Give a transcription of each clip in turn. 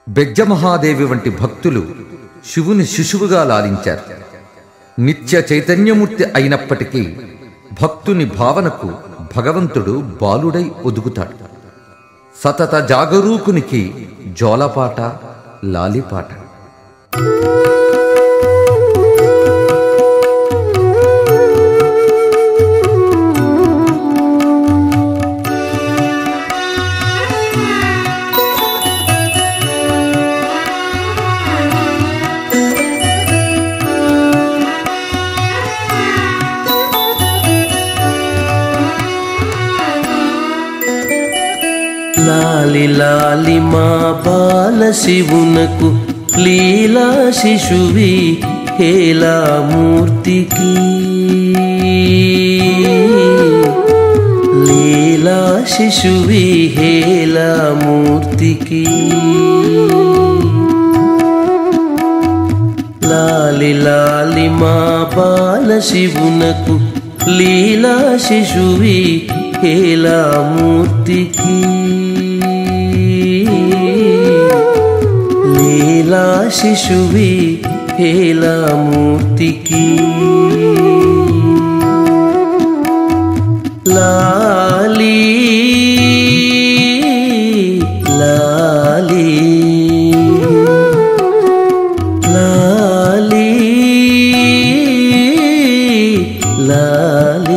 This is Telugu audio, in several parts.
బెజ్జమహాదేవి వంటి భక్తులు శివుని శిశువుగా లాలించారు నిత్య చైతన్యమూర్తి అయినప్పటికీ భక్తుని భావనకు భగవంతుడు బాలుడై ఒదుగుతాడు సతత జాగరూకునికి జోలపాట లాలిపాట లాలి లాలి మా బాల శివునకు లీలా శిశువి హేలా మూర్తికి లీలా శిశువి హేలా మూర్తికి లాలి లాలి మా బాల శివునకు లీలా శిశువి హేలా మూర్తికి లీలా శిశువి హేలా మూర్తికి లాలి లాలి లాలి లాలి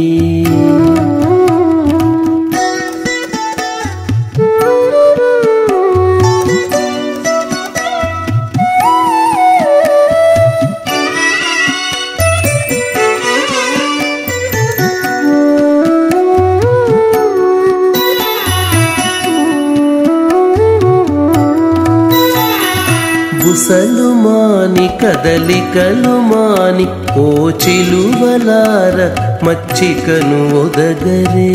బుసలు మాని కదలికలు మాని ఓ చిలువలార మచ్చికను ఒదగరే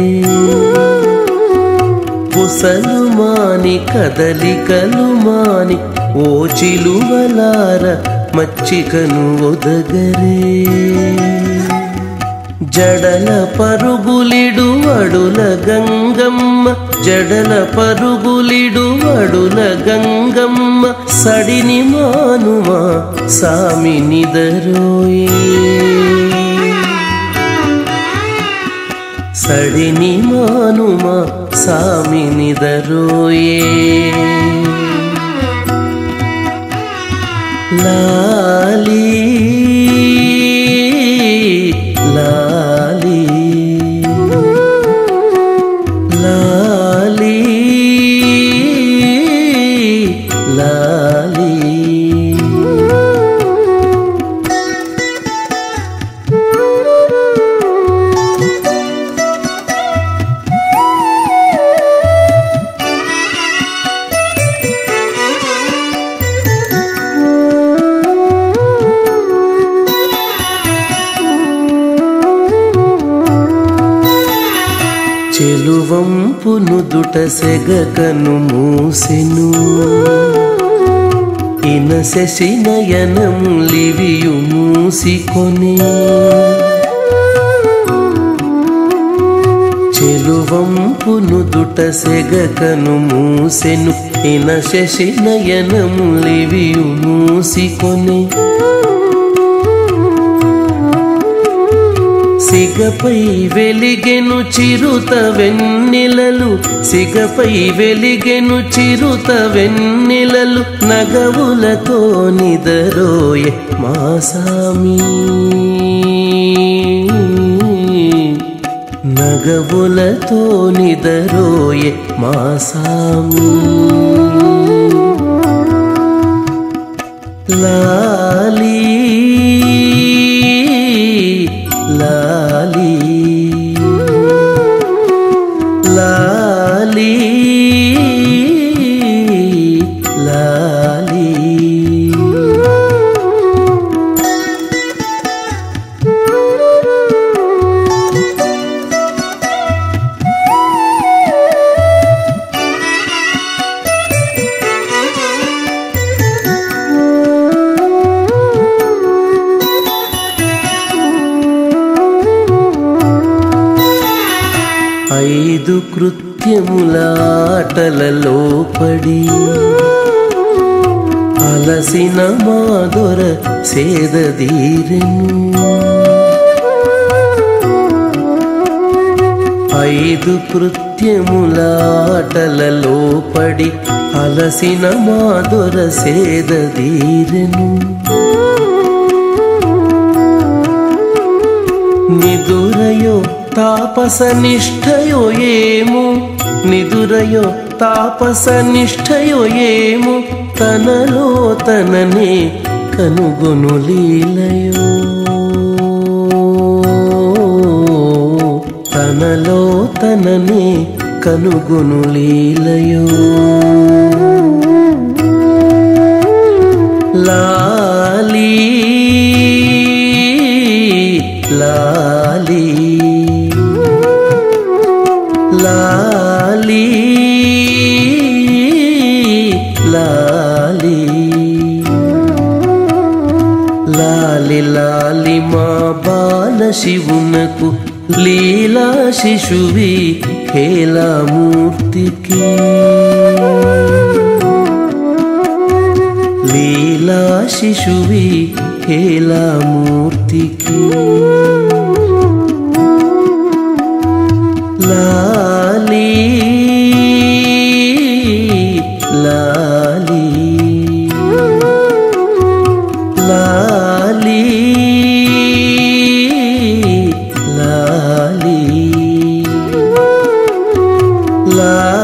బుసలు మాని కదలికలు మాని ఓ చిలువలార మచ్చికను ఒదగరే జడల పరుగులిడు అడుల గంగమ్మ జడల పరుగులిడు అడుల గంగమ్మ సడిని మానుమా సామి నిదరోయే సడిని మానుమా సామి నిదరోయే లాలి లాలి లాలి లాలి చెలువంపు నుదుట సెగకను మూసెను ఇన శశినయనం లివియు మూసికొని చెలువంపు నుదుట సెగకను మూసెను ఇన శశినయనం లివియు మూసికొని సిగపై వెలిగెను చిరుత వెన్నెలలు సిగపై వెలిగెను చిరుత వెన్నెలలు నగవులతో నిదరోయ మా సామి నగవులతో నిదరోయ మా సామి లాలి లాలి లాలి లాలి ఐదు కృత్యముల ఆటలలో పడి అలసిన మాదొర సేదదీరెను ఐదు కృత్యములాటలలో పడి అలసిన మాదొర సేదదీరెను నిదురయో తాపస నిష్ఠయో ఏము నిదురయో తాపస నిష్ఠయో ఏము తనలో తననే కనుగొను లీలయో తనలో తననే కనుగొను లీలయో లాలీ లాలీ లాలీ లాలీ లాలి లాలి మా బాల శివునకు లీలా శిశువి ఖేలామూర్తికి లీలా శిశువి ఖేలామూర్తికి లాలీ లాలీ లాలీ లాలీ లాలీ